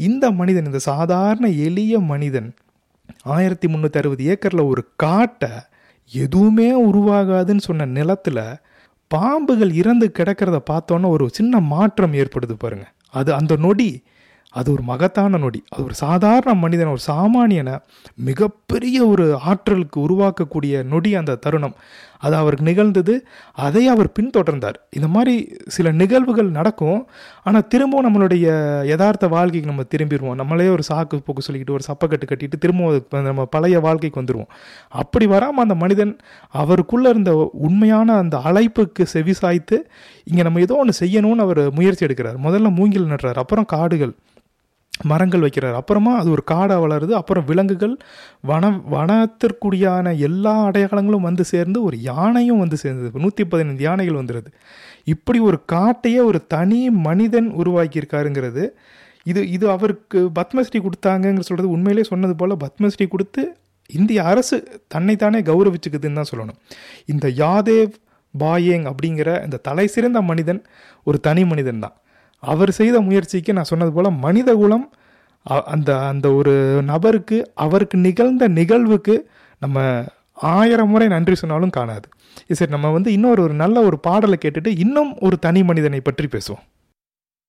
இந்த மனிதன் இந்த சாதாரண எளிய மனிதன் ஆயிரத்தி முந்நூற்றி அறுபது ஏக்கரில் ஒரு காட்டை எதுவுமே உருவாகாதுன்னு சொன்ன நிலத்துல பாம்புகள் இறந்து கிடக்கிறத பார்த்தோன்னே ஒரு சின்ன மாற்றம் ஏற்படுது பாருங்க அது அந்த நொடி அது ஒரு மகத்தான நொடி அது ஒரு சாதாரண மனிதன் ஒரு சாமானியனை மிகப்பெரிய ஒரு ஆற்றலுக்கு உருவாக்கக்கூடிய நொடி அந்த தருணம் அது அவருக்கு நிகழ்ந்தது அதை அவர் பின்தொடர்ந்தார் இந்த மாதிரி சில நிகழ்வுகள் நடக்கும் ஆனால் திரும்பவும் நம்மளுடைய யதார்த்த வாழ்க்கைக்கு நம்ம திரும்பிடுவோம் நம்மளே ஒரு சாக்கு போக்கு சொல்லிக்கிட்டு ஒரு சப்பக்கட்டு கட்டிட்டு திரும்பவும் அதுக்கு நம்ம பழைய வாழ்க்கைக்கு வந்துடுவோம் அப்படி வராமல் அந்த மனிதன் அவருக்குள்ளே இருந்த உண்மையான அந்த அழைப்புக்கு செவி சாய்த்து இங்கே நம்ம ஏதோ ஒன்று செய்யணும்னு அவர் முயற்சி எடுக்கிறார் முதல்ல மூங்கில் நடுறார் அப்புறம் காடுகள் மரங்கள் வைக்கிறார் அப்புறமா அது ஒரு காடாக வளருது அப்புறம் விலங்குகள் வன வனத்திற்குடியான எல்லா அடையாளங்களும் வந்து சேர்ந்து ஒரு யானையும் வந்து சேர்ந்தது நூற்றி பதினைந்து யானைகள் வந்துடுது இப்படி ஒரு காட்டையே ஒரு தனி மனிதன் உருவாக்கியிருக்காருங்கிறது இது இது அவருக்கு பத்மஸ்ரீ கொடுத்தாங்கன்னு சொல்கிறது உண்மையிலே சொன்னது போல் பத்மஸ்ரீ கொடுத்து இந்திய அரசு தன்னைத்தானே கௌரவிச்சுக்குதுன்னு தான் சொல்லணும் இந்த யாதேவ் பாயேங் அப்படிங்கிற இந்த தலை சிறந்த மனிதன் ஒரு தனி மனிதன் தான் அவர் செய்த முயற்சிக்கு நான் சொன்னது போல் மனித குலம் அ- அந்த அந்த ஒரு நபருக்கு அவருக்கு நிகழ்ந்த நிகழ்வுக்கு நம்ம ஆயிரம் முறை நன்றி சொன்னாலும் காணாது சரி நம்ம வந்து இன்னொரு ஒரு நல்ல ஒரு பாடலை கேட்டுட்டு இன்னும் ஒரு தனி மனிதனை பற்றி பேசுவோம்